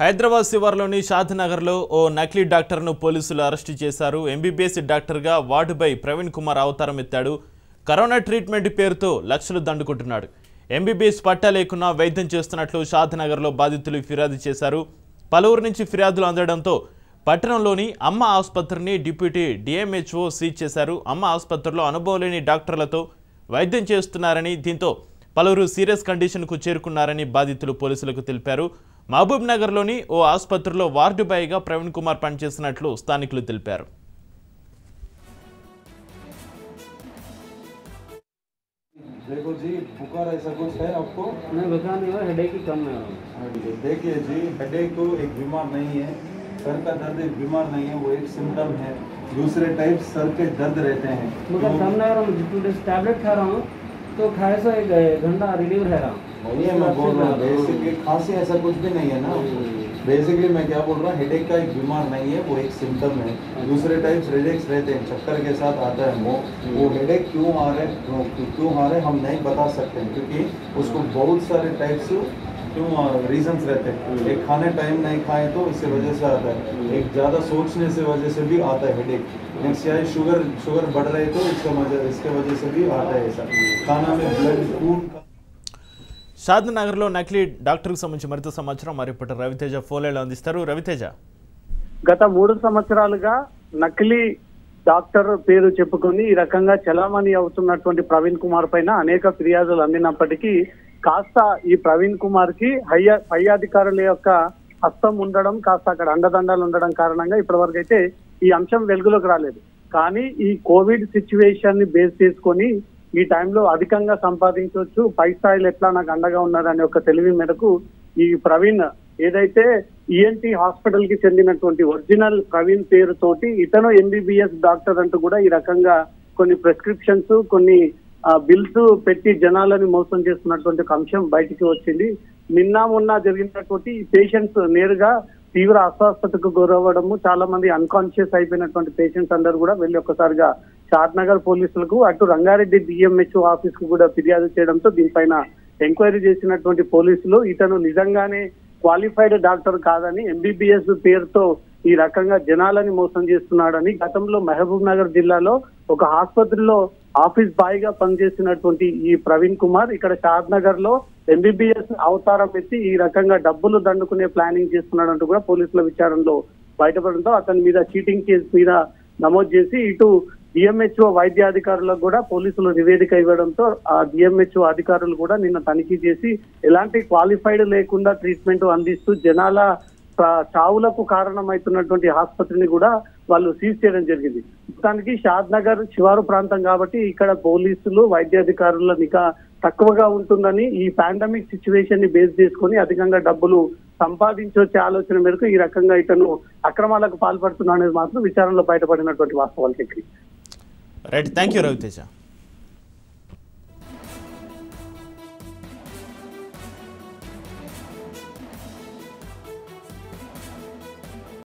హైదరాబాద్ శివార్లోని షాద్నగర్లో ఓ నకిలీ డాక్టర్ను పోలీసులు అరెస్టు చేశారు ఎంబీబీఎస్ డాక్టర్గా వార్డుపై ప్రవీణ్ కుమార్ అవతారం ఎత్తాడు కరోనా ట్రీట్మెంట్ పేరుతో లక్షలు దండుకుంటున్నాడు ఎంబీబీఎస్ పట్టా లేకున్నా వైద్యం చేస్తున్నట్లు షాద్నగర్లో బాధితులు ఫిర్యాదు చేశారు పలువురు నుంచి ఫిర్యాదులు అందడంతో పట్టణంలోని అమ్మ ఆసుపత్రిని డిప్యూటీ డిఎంహెచ్ఓ సీజ్ చేశారు అమ్మ ఆసుపత్రిలో అనుభవం లేని డాక్టర్లతో వైద్యం చేస్తున్నారని దీంతో పలువురు సీరియస్ కండిషన్కు చేరుకున్నారని బాధితులు పోలీసులకు తెలిపారు మహబూబ్ నగర్లోని ఓ ఆసుపత్రిలో వార్డు బాయ్గా ప్రవీణ్ కుమార్ పనిచేస్తున్నట్లు స్థానికులు తెలిపారు देखो जी बुखार ऐसा कुछ है आपको नहीं बुखार नहीं हो हेडेक ही कम है हाँ जी, देखिए जी हेडेक तो एक बीमार नहीं है सर का दर्द एक बीमार नहीं है वो एक सिम्टम है दूसरे टाइप सर के दर्द रहते हैं मगर तो कम लग रहा हूँ टू डेज टैबलेट खा रहा हूँ तो खाए से एक घंटा रिलीव रह रहा हूँ नहीं है मैं बोल रहा हूँ बेसिकली खांसी ऐसा कुछ भी नहीं है ना बेसिकली मैं क्या बोल रहा हूँ हेडेक का एक बीमार नहीं है वो एक सिम्टम है दूसरे टाइप्स हेडेक्स रहते हैं चक्कर के साथ आता है वो वो हेडेक क्यों आ रहे क्यों क्यों आ रहे हम नहीं बता सकते हैं क्योंकि उसको बहुत सारे टाइप्स क्यों रीजंस रहते हैं एक खाने टाइम नहीं खाए तो इससे वजह से आता है एक ज़्यादा सोचने से वजह से भी आता है हेडेक नेक्स्ट या शुगर शुगर बढ़ रहे तो इसका वजह इसके वजह से भी आता है ऐसा खाना में ब्लड खून का షాద్ నగర్లో నకిలీ డాక్టర్కు సంబంధించి మరింత సమాచారం మా రిపోర్టర్ రవితేజ ఫోన్లైన్లో అందిస్తారు రవితేజ గత మూడు సంవత్సరాలుగా నకిలీ డాక్టర్ పేరు చెప్పుకొని ఈ రకంగా చలామణి అవుతున్నటువంటి ప్రవీణ్ కుమార్ పైన అనేక ఫిర్యాదులు అందినప్పటికీ కాస్త ఈ ప్రవీణ్ కుమార్ కి హై పై అధికారుల యొక్క హస్తం ఉండడం కాస్త అక్కడ అండదండాలు ఉండడం కారణంగా ఇప్పటివరకు అయితే ఈ అంశం వెలుగులోకి రాలేదు కానీ ఈ కోవిడ్ సిచ్యువేషన్ ని బేస్ చేసుకొని ఈ టైంలో అధికంగా సంపాదించవచ్చు పై స్థాయిలో ఎట్లా నాకు అండగా ఉన్నారనే ఒక తెలివి మేరకు ఈ ప్రవీణ్ ఏదైతే ఈఎన్టీ హాస్పిటల్ కి చెందినటువంటి ఒరిజినల్ ప్రవీణ్ పేరుతోటి ఇతను ఎంబీబీఎస్ డాక్టర్ అంటూ కూడా ఈ రకంగా కొన్ని ప్రిస్క్రిప్షన్స్ కొన్ని బిల్స్ పెట్టి జనాలని మోసం చేస్తున్నటువంటి ఒక అంశం బయటికి వచ్చింది నిన్న మొన్న జరిగినటువంటి ఈ పేషెంట్స్ నేరుగా తీవ్ర అస్వస్థతకు గురవ్వడము చాలా మంది అన్కాన్షియస్ అయిపోయినటువంటి పేషెంట్స్ అందరూ కూడా వెళ్ళి ఒక్కసారిగా షాద్నగర్ పోలీసులకు అటు రంగారెడ్డి డిఎంహెచ్ఓ ఆఫీస్ కు కూడా ఫిర్యాదు చేయడంతో దీనిపైన ఎంక్వైరీ చేసినటువంటి పోలీసులు ఇతను నిజంగానే క్వాలిఫైడ్ డాక్టర్ కాదని ఎంబీబీఎస్ పేరుతో ఈ రకంగా జనాలని మోసం చేస్తున్నాడని గతంలో మహబూబ్ నగర్ జిల్లాలో ఒక ఆసుపత్రిలో ఆఫీస్ బాయ్ గా పనిచేసినటువంటి ఈ ప్రవీణ్ కుమార్ ఇక్కడ షాద్ నగర్ లో ఎంబీబీఎస్ అవతారం ఎత్తి ఈ రకంగా డబ్బులు దండుకునే ప్లానింగ్ చేస్తున్నాడంటూ కూడా పోలీసుల విచారణలో బయటపడడంతో అతని మీద చీటింగ్ కేసు మీద నమోదు చేసి ఇటు డిఎంహెచ్ఓ వైద్యాధికారులకు కూడా పోలీసులు నివేదిక ఇవ్వడంతో ఆ డిఎంహెచ్ఓ అధికారులు కూడా నిన్న తనిఖీ చేసి ఎలాంటి క్వాలిఫైడ్ లేకుండా ట్రీట్మెంట్ అందిస్తూ జనాల చా- చావులకు కారణమవుతున్నటువంటి ఆసుపత్రిని కూడా వాళ్ళు సీజ్ చేయడం జరిగింది మొత్తానికి షాద్ నగర్ శివారు ప్రాంతం కాబట్టి ఇక్కడ పోలీసులు వైద్యాధికారుల నిఘా తక్కువగా ఉంటుందని ఈ పాండమిక్ సిచ్యువేషన్ ని బేస్ చేసుకొని అధికంగా డబ్బులు సంపాదించొచ్చే ఆలోచన మేరకు ఈ రకంగా ఇతను అక్రమాలకు పాల్పడుతున్నా అనేది మాత్రం విచారణలో బయటపడినటువంటి వాస్తవాలు Chakri right thank you Raviteja